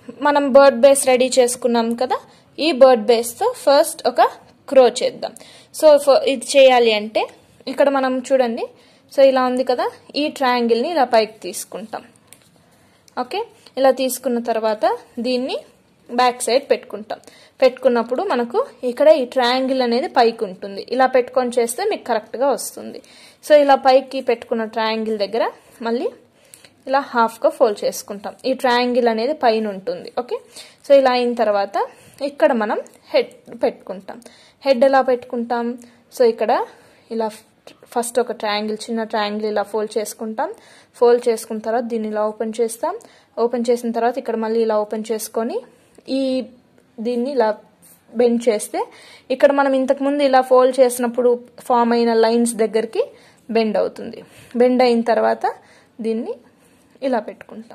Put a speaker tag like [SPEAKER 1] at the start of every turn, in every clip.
[SPEAKER 1] మనం bird base ready చేసుకున్నాం కదా ఈ బర్డ్ బేస్తో ఫస్ట్ ఒక క్రో చేద్దాం సో ఇది చేయాలి అంటే ఇక్కడ మనం చూడండి సో ఇలా ఉంది కదా ఈ ట్రయాంగిల్ని ఇలా పైకి తీసుకుంటాం ఓకే ఇలా తీసుకున్న తర్వాత దీన్ని బ్యాక్ సైడ్ పెట్టుకుంటాం పెట్టుకున్నప్పుడు మనకు ఇక్కడ ఈ ట్రయాంగిల్ అనేది పైకి ఉంటుంది ఇలా పెట్టుకొని చేస్తే మీకు కరెక్ట్గా వస్తుంది సో ఇలా పైకి పెట్టుకున్న ట్రయాంగిల్ దగ్గర మళ్ళీ ఇలా హాఫ్గా ఫోల్డ్ చేసుకుంటాం ఈ ట్రయాంగిల్ అనేది పైన ఉంటుంది ఓకే సో ఇలా అయిన తర్వాత ఇక్కడ మనం హెడ్ పెట్టుకుంటాం హెడ్ ఎలా పెట్టుకుంటాం సో ఇక్కడ ఇలా ఫస్ట్ ఒక ట్రయాంగిల్ చిన్న ట్రయాంగిల్ ఇలా ఫోల్డ్ చేసుకుంటాం ఫోల్డ్ చేసుకున్న తర్వాత దీన్ని ఇలా ఓపెన్ చేస్తాం ఓపెన్ చేసిన తర్వాత ఇక్కడ మళ్ళీ ఇలా ఓపెన్ చేసుకొని ఈ దీన్ని ఇలా బెండ్ చేస్తే ఇక్కడ మనం ఇంతకుముందు ఇలా ఫోల్డ్ చేసినప్పుడు ఫామ్ అయిన లైన్స్ దగ్గరికి బెండ్ అవుతుంది బెండ్ అయిన తర్వాత దీన్ని ఇలా పెట్టుకుంటాం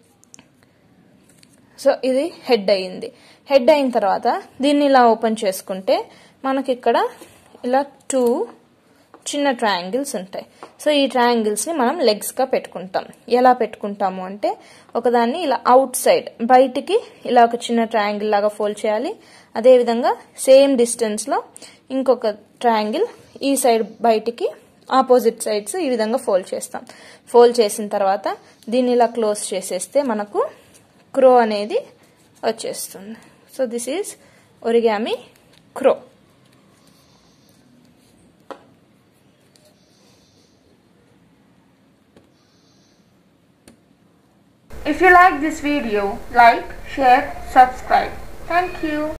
[SPEAKER 1] సో ఇది హెడ్ అయింది హెడ్ అయిన తర్వాత దీన్ని ఇలా ఓపెన్ చేసుకుంటే మనకి ఇక్కడ ఇలా టూ చిన్న ట్రయాంగిల్స్ ఉంటాయి సో ఈ ట్రయాంగిల్స్ని మనం లెగ్స్గా పెట్టుకుంటాం ఎలా పెట్టుకుంటాము అంటే ఒకదాన్ని ఇలా అవుట్ సైడ్ బయటికి ఇలా ఒక చిన్న ట్రయాంగిల్ లాగా ఫోల్డ్ చేయాలి అదేవిధంగా సేమ్ డిస్టెన్స్లో ఇంకొక ట్రయాంగిల్ ఈ సైడ్ బయటికి ఆపోజిట్ సైడ్స్ ఈ విధంగా ఫోల్డ్ చేస్తాం ఫోల్డ్ చేసిన తర్వాత దీన్ని ఇలా క్లోజ్ చేసేస్తే మనకు క్రో అనేది వచ్చేస్తుంది so this is origami crow
[SPEAKER 2] If you like this video, like, share, subscribe. Thank you.